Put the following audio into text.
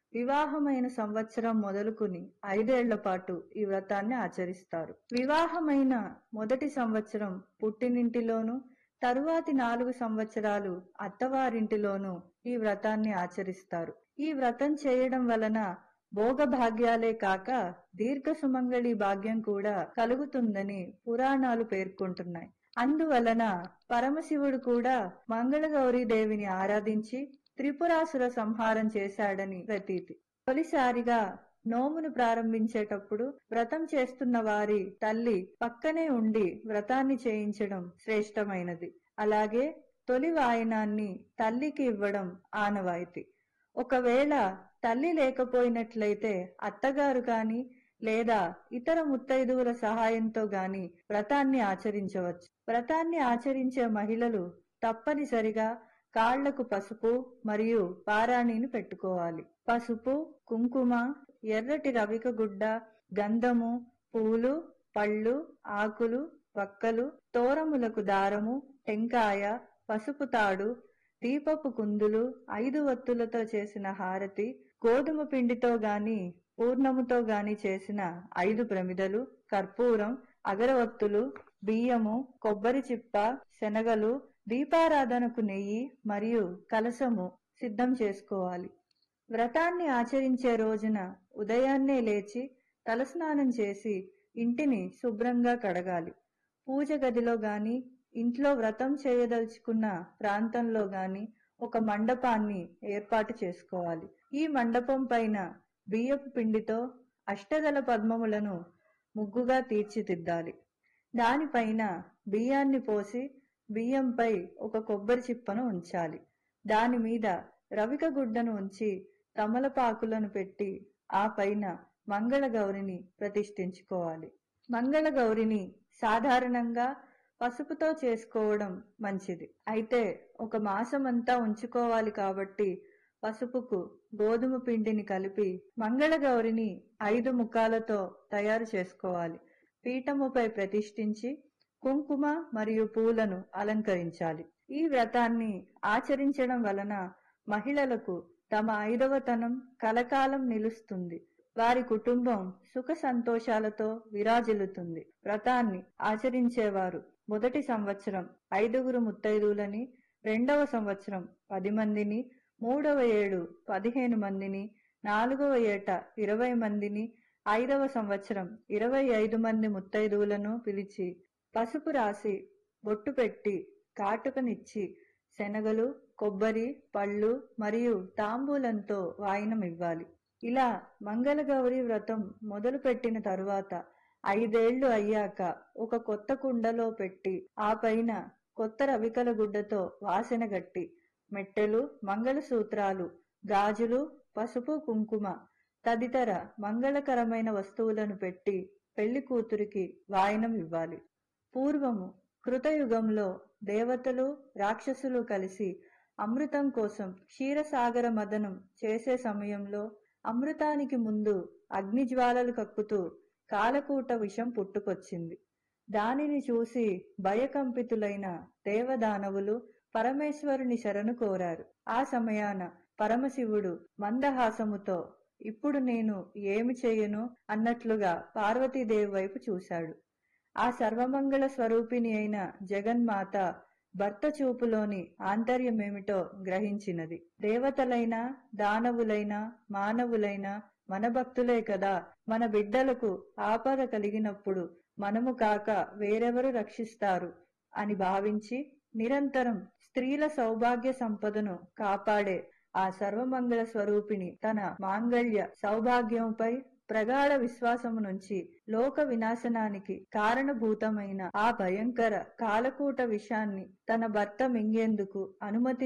వివాహమైన సంవత్సరం మొదలుకుని ఐదేళ్ల పాటు ఈ వ్రతాన్ని ఆచరిస్తారు వివాహమైన మొదటి సంవత్సరం పుట్టినింటిలోను తరువాతి నాలుగు సంవత్సరాలు అత్తవారింటిలోనూ ఈ వ్రతాన్ని ఆచరిస్తారు ఈ వ్రతం చేయడం వలన భోగభాగ్యాలే కాక దీర్ఘ సుమంగళి భాగ్యం కూడా కలుగుతుందని పురాణాలు పేర్కొంటున్నాయి అందువలన పరమశివుడు కూడా మంగళగౌరీ దేవిని ఆరాధించి త్రిపురాసుర సంహారం చేశాడని ప్రతీతి తొలిసారిగా నోమును ప్రారంభించేటప్పుడు వ్రతం చేస్తున్న వారి తల్లి పక్కనే ఉండి వ్రతాన్ని చేయించడం శ్రేష్టమైనది అలాగే తొలి వాయనాన్ని తల్లికి ఇవ్వడం ఆనవాయితీ ఒకవేళ తల్లి లేకపోయినట్లయితే అత్తగారు కాని లేదా ఇతర ముత్తైదువుల సహాయంతో గాని వ్రతాన్ని ఆచరించవచ్చు వ్రతాన్ని ఆచరించే మహిళలు తప్పనిసరిగా కాళ్లకు పసుపు మరియు పారాణిని పెట్టుకోవాలి పసుపు కుంకుమ ఎర్రటి రవిక గుడ్డ గంధము పూలు పళ్ళు ఆకులు వక్కలు తోరములకు దారము టెంకాయ పసుపు తాడు దీపపు కుందులు ఐదు వత్తులతో చేసిన హారతి గోధుమ పిండితో గాని పూర్ణముతో గాని చేసిన ఐదు ప్రమిదలు కర్పూరం అగరవత్తులు బియ్యము కొబ్బరి చిప్ప శనగలు దీపారాధనకు నెయ్యి మరియు కలసము సిద్ధం చేసుకోవాలి వ్రతాన్ని ఆచరించే రోజున ఉదయాన్నే లేచి తలస్నానం చేసి ఇంటిని శుభ్రంగా కడగాలి పూజ గదిలో గాని ఇంట్లో వ్రతం చేయదలుచుకున్న ప్రాంతంలో గాని ఒక మండపాన్ని ఏర్పాటు చేసుకోవాలి ఈ మండపం పైన బియ్యపు పిండితో అష్టదల పద్మములను ముగ్గుగా తీర్చిదిద్దాలి దానిపైన బియ్యాన్ని పోసి బియ్యంపై ఒక కొబ్బరి చిప్పను ఉంచాలి దాని మీద రవిక గుడ్డను ఉంచి తమలపాకులను పెట్టి ఆ పైన మంగళగౌరిని ప్రతిష్ఠించుకోవాలి మంగళగౌరిని సాధారణంగా పసుపుతో చేసుకోవడం మంచిది అయితే ఒక మాసమంతా ఉంచుకోవాలి కాబట్టి పసుపుకు గోధుమ పిండిని కలిపి మంగళగౌరిని ఐదు ముఖాలతో తయారు చేసుకోవాలి పీఠముపై ప్రతిష్ఠించి కుంకుమ మరియు పూలను అలంకరించాలి ఈ వ్రతాన్ని ఆచరించడం వలన మహిళలకు తమ ఐదవతనం కలకాలం నిలుస్తుంది వారి కుటుంబం సుఖ సంతోషాలతో విరాజిల్లుతుంది వ్రతాన్ని ఆచరించేవారు మొదటి సంవత్సరం ఐదుగురు ముత్తైదువులని రెండవ సంవత్సరం పది మందిని మూడవ ఏడు పదిహేను మందిని నాలుగవ ఏట ఇరవై మందిని ఐదవ సంవత్సరం ఇరవై ఐదు మంది ముత్తైదువులను పిలిచి పసుపు రాసి బొట్టు పెట్టి కాటుకనిచ్చి శనగలు కొబ్బరి పళ్ళు మరియు తాంబూలంతో వాయినం ఇవ్వాలి ఇలా మంగళగౌరి వ్రతం మొదలు పెట్టిన తరువాత ఐదేళ్లు అయ్యాక ఒక కొత్త కుండలో పెట్టి ఆ పైన కొత్త రవికల గుడ్డతో వాసన గట్టి మెట్టెలు మంగళసూత్రాలు గాజులు పసుపు కుంకుమ తదితర మంగళకరమైన వస్తువులను పెట్టి పెళ్లి కూతురికి వాయనం ఇవ్వాలి పూర్వము కృతయుగంలో దేవతలు రాక్షసులు కలిసి అమృతం కోసం క్షీరసాగర మదనం చేసే సమయంలో అమృతానికి ముందు అగ్నిజ్వాలలు కక్కుతూ కాలకూట విషం పుట్టుకొచ్చింది దానిని చూసి భయకంపితులైన దేవదానవులు పరమేశ్వరుని శరణు కోరారు ఆ సమయాన పరమశివుడు మందహాసముతో ఇప్పుడు నేను ఏమి చెయ్యను అన్నట్లుగా పార్వతీదేవి వైపు చూశాడు ఆ సర్వమంగళ స్వరూపిణి అయిన జగన్మాత భర్త చూపులోని ఆంతర్యమేమిటో గ్రహించినది దేవతలైనా దానవులైనా మానవులైనా మన భక్తులే కదా మన బిడ్డలకు ఆపద కలిగినప్పుడు మనము కాక వేరెవరు రక్షిస్తారు అని భావించి నిరంతరం స్త్రీల సౌభాగ్య సంపదను కాపాడే ఆ సర్వమంగళ స్వరూపిణి తన మాంగళ్య సౌభాగ్యంపై ప్రగాఢ విశ్వాసము నుంచి లోక వినాశనానికి కారణభూతమైన ఆ భయంకర కాలకూట విషాన్ని తన భర్త మింగేందుకు అనుమతి